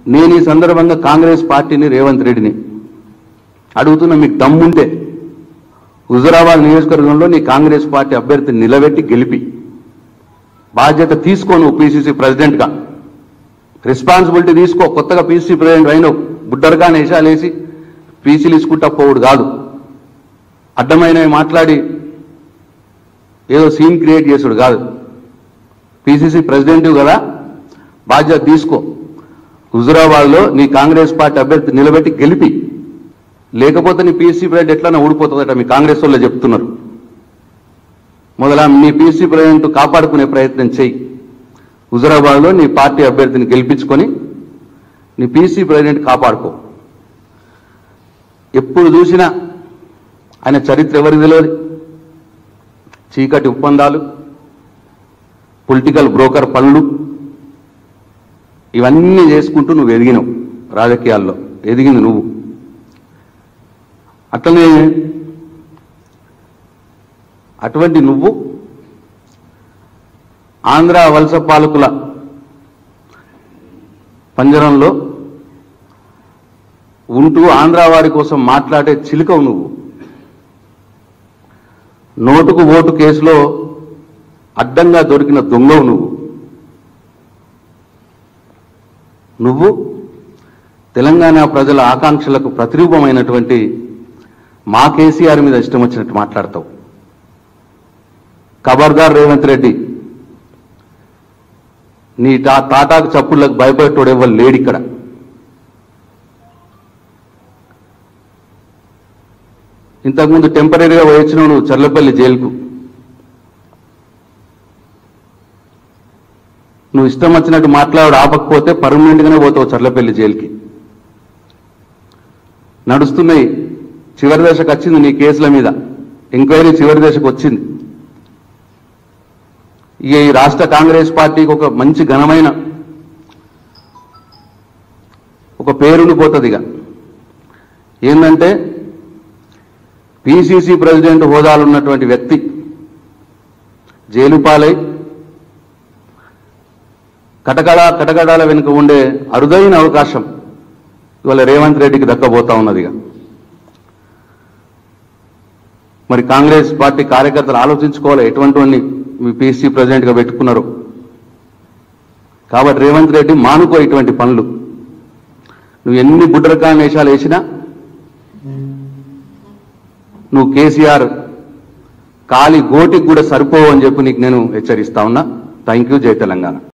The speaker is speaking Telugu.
నేను ఈ సందర్భంగా కాంగ్రెస్ పార్టీని రేవంత్ రెడ్డిని అడుగుతున్న మీకు దమ్ముంటే హుజురాబాద్ నియోజకవర్గంలో నీ కాంగ్రెస్ పార్టీ అభ్యర్థిని నిలబెట్టి గెలిపి బాధ్యత తీసుకో నువ్వు పీసీసీ ప్రెసిడెంట్గా రెస్పాన్సిబిలిటీ తీసుకో కొత్తగా పీసీసీ ప్రెసిడెంట్ అయినావు బుడ్డరగా వేసి పీసీలు ఇసుకుంటా పోవుడు కాదు అడ్డమైనవి మాట్లాడి ఏదో సీన్ క్రియేట్ చేసుడు కాదు పీసీసీ ప్రెసిడెంట్ కదా బాధ్యత తీసుకో హుజురాబాద్లో నీ కాంగ్రెస్ పార్టీ అభ్యర్థి నిలబెట్టి గెలిపి లేకపోతే నీ పీసీ ప్రెసిడెంట్ ఎట్లన్నా ఊడిపోతుందట మీ కాంగ్రెస్ వాళ్ళు చెప్తున్నారు మొదల నీ పీసీ ప్రెసిడెంట్ కాపాడుకునే ప్రయత్నం చేయి హుజురాబాద్లో నీ పార్టీ అభ్యర్థిని గెలిపించుకొని నీ పీసీ ప్రెసిడెంట్ కాపాడుకో ఎప్పుడు చూసినా ఆయన చరిత్ర ఎవరికి తెలియదు చీకటి ఒప్పందాలు పొలిటికల్ బ్రోకర్ పనులు ఇవన్నీ చేసుకుంటూ నువ్వు ఎదిగినావు రాజకీయాల్లో ఎదిగింది నువ్వు అట్లనే అటువంటి నువ్వు ఆంధ్ర వలస పాలకుల పంజరంలో ఉంటూ ఆంధ్ర వారి కోసం మాట్లాడే చిలుకవు నువ్వు నోటుకు ఓటు కేసులో అడ్డంగా దొరికిన దొంగవు నువ్వు నువ్వు తెలంగాణ ప్రజల ఆకాంక్షలకు ప్రతిరూపమైనటువంటి మా కేసీఆర్ మీద ఇష్టం వచ్చినట్టు మాట్లాడతావు ఖబర్దార్ రేవంత్ రెడ్డి నీ టా తాటాకు చప్పుళ్ళకు భయపడేటోడు ఎవరు లేడు ఇక్కడ ఇంతకుముందు టెంపరీగా వచ్చినావు నువ్వు చర్లపల్లి జైలుకు నువ్వు ఇష్టం వచ్చినట్టు మాట్లాడు ఆపకపోతే పర్మనెంట్గానే పోతావు చర్లపల్లి జైలుకి నడుస్తున్నాయి చివరి దశకు వచ్చింది నీ కేసుల మీద ఎంక్వైరీ చివరి దశకు వచ్చింది ఇక ఈ రాష్ట్ర కాంగ్రెస్ పార్టీకి ఒక మంచి ఘనమైన ఒక పేరుని పోతుంది ఇక ఏంటంటే పిసిసి ప్రెసిడెంట్ హోదాలో ఉన్నటువంటి వ్యక్తి జైలు పాలై కటకడ కటకడాల వెనుక ఉండే అరుదైన అవకాశం ఇవాళ రేవంత్ రెడ్డికి దక్కబోతా ఉన్నది ఇక మరి కాంగ్రెస్ పార్టీ కార్యకర్తలు ఆలోచించుకోవాలి ఎటువంటి మీ పీసీ ప్రెసిడెంట్గా పెట్టుకున్నారు కాబట్టి రేవంత్ రెడ్డి మానుకో ఇటువంటి పనులు నువ్వు ఎన్ని బుడ్డరకాల వేషాలు వేసినా నువ్వు కేసీఆర్ కాలి గోటికి కూడా సరిపోవు అని చెప్పి నీకు నేను హెచ్చరిస్తా ఉన్నా థ్యాంక్ యూ జై తెలంగాణ